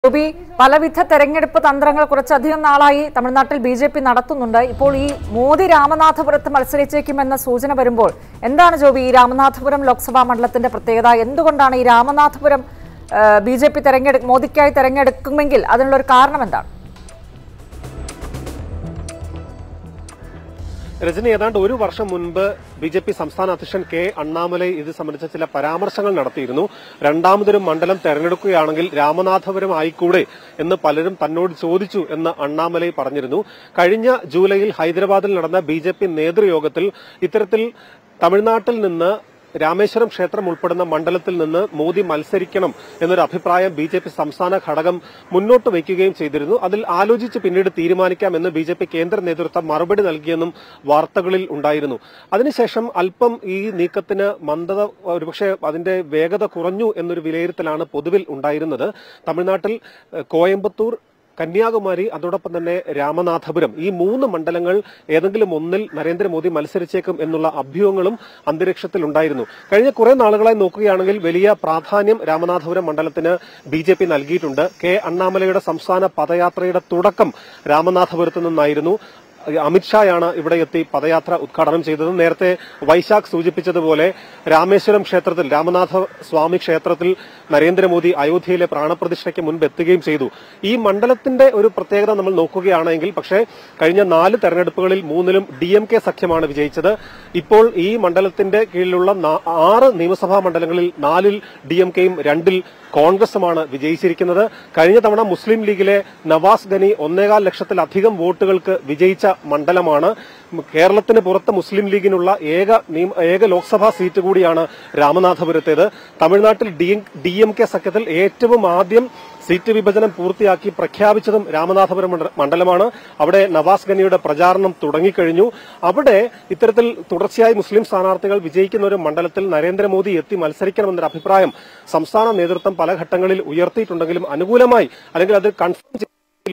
ഗോപി പലവിധ തെരഞ്ഞെടുപ്പ് തന്ത്രങ്ങൾ കുറച്ചധികം നാളായി തമിഴ്നാട്ടിൽ ബി ജെ പി നടത്തുന്നുണ്ട് ഇപ്പോൾ ഈ മോദി രാമനാഥപുരത്ത് മത്സരിച്ചേക്കുമെന്ന സൂചന വരുമ്പോൾ എന്താണ് ജോബി ഈ രാമനാഥപുരം ലോക്സഭാ മണ്ഡലത്തിന്റെ പ്രത്യേകത എന്തുകൊണ്ടാണ് ഈ രാമനാഥപുരം ബി ജെ പി തെരഞ്ഞെടു മോദിക്കായി തെരഞ്ഞെടുക്കുമെങ്കിൽ അതിനുള്ള ഒരു കാരണം എന്താണ് രജനി ഏതാണ്ട് ഒരു വർഷം മുൻപ് ബി ജെ പി സംസ്ഥാന അധ്യക്ഷൻ കെ അണ്ണാമലൈ ഇത് സംബന്ധിച്ച ചില പരാമർശങ്ങൾ നടത്തിയിരുന്നു രണ്ടാമതൊരു മണ്ഡലം തെരഞ്ഞെടുക്കുകയാണെങ്കിൽ രാമനാഥപുരം ആയിക്കൂടെ എന്ന് പലരും തന്നോട് ചോദിച്ചു എന്ന് അണ്ണാമലൈ പറഞ്ഞിരുന്നു കഴിഞ്ഞ ജൂലൈയിൽ ഹൈദരാബാദിൽ നടന്ന ബി ജെ പി നേതൃയോഗത്തിൽ ഇത്തരത്തിൽ തമിഴ്നാട്ടിൽ നിന്ന് രാമേശ്വരം ക്ഷേത്രം ഉൾപ്പെടുന്ന മണ്ഡലത്തിൽ നിന്ന് മോദി മത്സരിക്കണം എന്നൊരു അഭിപ്രായം ബി ജെ പി സംസ്ഥാന ഘടകം മുന്നോട്ട് വയ്ക്കുകയും ചെയ്തിരുന്നു അതിൽ ആലോചിച്ച് പിന്നീട് തീരുമാനിക്കാമെന്ന് ബി ജെ പി കേന്ദ്ര നേതൃത്വം മറുപടി നൽകിയെന്നും വാർത്തകളിൽ ഉണ്ടായിരുന്നു അതിനുശേഷം അല്പം ഈ നീക്കത്തിന് മന്ദത ഒരുപക്ഷെ അതിന്റെ വേഗത കുറഞ്ഞു എന്നൊരു വിലയിരുത്തലാണ് പൊതുവിൽ ഉണ്ടായിരുന്നത് തമിഴ്നാട്ടിൽ ഏഹ്, കോയമ്പത്തൂർ കന്യാകുമാരി അതോടൊപ്പം തന്നെ രാമനാഥപുരം ഈ മൂന്ന് മണ്ഡലങ്ങൾ ഏതെങ്കിലും ഒന്നിൽ നരേന്ദ്രമോദി മത്സരിച്ചേക്കും എന്നുള്ള അഭ്യൂഹങ്ങളും അന്തരീക്ഷത്തിൽ ഉണ്ടായിരുന്നു കഴിഞ്ഞ കുറെ നാളുകളായി നോക്കുകയാണെങ്കിൽ വലിയ പ്രാധാന്യം രാമനാഥപുരം മണ്ഡലത്തിന് ബി ജെ പി നൽകിയിട്ടുണ്ട് കെ അണ്ണാമലയുടെ സംസ്ഥാന പദയാത്രയുടെ തുടക്കം രാമനാഥപുരത്ത് നിന്നായിരുന്നു അമിത്ഷായാണ് ഇവിടെ എത്തി പദയാത്ര ഉദ്ഘാടനം ചെയ്തത് നേരത്തെ വൈശാഖ് സൂചിപ്പിച്ചതുപോലെ രാമേശ്വരം ക്ഷേത്രത്തിൽ രാമനാഥ സ്വാമി ക്ഷേത്രത്തിൽ നരേന്ദ്രമോദി അയോധ്യയിലെ പ്രാണപ്രതിഷ്ഠയ്ക്ക് മുൻപ് എത്തുകയും ചെയ്തു ഈ മണ്ഡലത്തിന്റെ ഒരു പ്രത്യേകത നമ്മൾ നോക്കുകയാണെങ്കിൽ പക്ഷേ കഴിഞ്ഞ നാല് തെരഞ്ഞെടുപ്പുകളിൽ മൂന്നിലും ഡി എം കെ സഖ്യമാണ് വിജയിച്ചത് ഇപ്പോൾ ഈ മണ്ഡലത്തിന്റെ കീഴിലുള്ള നാ- ആറ് നിയമസഭാ മണ്ഡലങ്ങളിൽ നാലിൽ ഡി എം കെയും രണ്ടിൽ കോൺഗ്രസുമാണ് വിജയിച്ചിരിക്കുന്നത് കഴിഞ്ഞ തവണ മുസ്ലിം ലീഗിലെ നവാസ് ഗനി ഒന്നേകാൽ ലക്ഷത്തിലധികം വോട്ടുകൾക്ക് വിജയിച്ച മണ്ഡലമാണ് കേരളത്തിന് പുറത്ത് മുസ്ലിം ലീഗിനുള്ള ഏക നിയമ- ഏക ലോക്സഭാ സീറ്റ് കൂടിയാണ് രാമനാഥപുരത്തേത് തമിഴ്നാട്ടിൽ ഡി എം കെ സഖ്യത്തിൽ ഏറ്റവും ആദ്യം സീറ്റ് വിഭജനം പൂർത്തിയാക്കി പ്രഖ്യാപിച്ചതും രാമനാഥപുരം മണ്ഡ- മണ്ഡലമാണ് അവിടെ നവാസ് ഗനിയുടെ പ്രചാരണം തുടങ്ങിക്കഴിഞ്ഞു അവിടെ ഇത്തരത്തിൽ തുടർച്ചയായി മുസ്ലിം സ്ഥാനാർത്ഥികൾ വിജയിക്കുന്ന ഒരു മണ്ഡലത്തിൽ നരേന്ദ്രമോദി എത്തി മത്സരിക്കണമെന്നൊരു അഭിപ്രായം സംസ്ഥാന നേതൃത്വം പല ഘട്ടങ്ങളിൽ ഉയർത്തിയിട്ടുണ്ടെങ്കിലും അനുകൂലമായി അല്ലെങ്കിൽ അത് കൺഫേം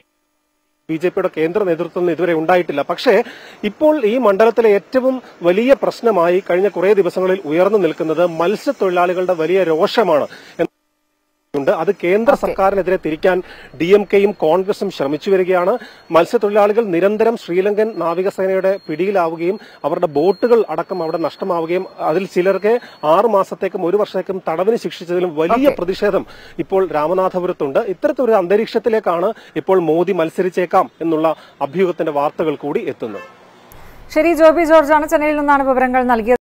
ബി ജെ പിയുടെ കേന്ദ്ര നേതൃത്വം ഇതുവരെ ഉണ്ടായിട്ടില്ല പക്ഷേ ഇപ്പോൾ ഈ മണ്ഡലത്തിലെ ഏറ്റവും വലിയ പ്രശ്നമായി കഴിഞ്ഞ കുറേ ദിവസങ്ങളിൽ ഉയർന്നു നിൽക്കുന്നത് മത്സ്യത്തൊഴിലാളികളുടെ വലിയ രോഷമാണ് ഉണ്ട് അത് കേന്ദ്ര സർക്കാരിനെതിരെ തിരിക്കാൻ ഡി എം കെയും കോൺഗ്രസും ശ്രമിച്ചു വരികയാണ് മത്സ്യത്തൊഴിലാളികൾ നിരന്തരം ശ്രീലങ്കൻ നാവികസേനയുടെ പിടിയിലാവുകയും അവരുടെ ബോട്ടുകൾ അടക്കം അവിടെ നഷ്ടമാവുകയും അതിൽ ചിലർക്ക് ആറ് മാസത്തേക്കും ഒരു വർഷത്തേക്കും തടവിന് ശിക്ഷിച്ചതിലും വലിയ പ്രതിഷേധം ഇപ്പോൾ രാമനാഥപുരത്തുണ്ട് ഇത്തരത്തിലൊരു അന്തരീക്ഷത്തിലേക്കാണ് ഇപ്പോൾ മോദി മത്സരിച്ചേക്കാം എന്നുള്ള അഭ്യൂഹത്തിന്റെ വാർത്തകൾ കൂടി എത്തുന്നത് ശരി ജോബി ജോർജാണ് ചെന്നൈയിൽ നിന്നാണ് വിവരങ്ങൾ നൽകിയത്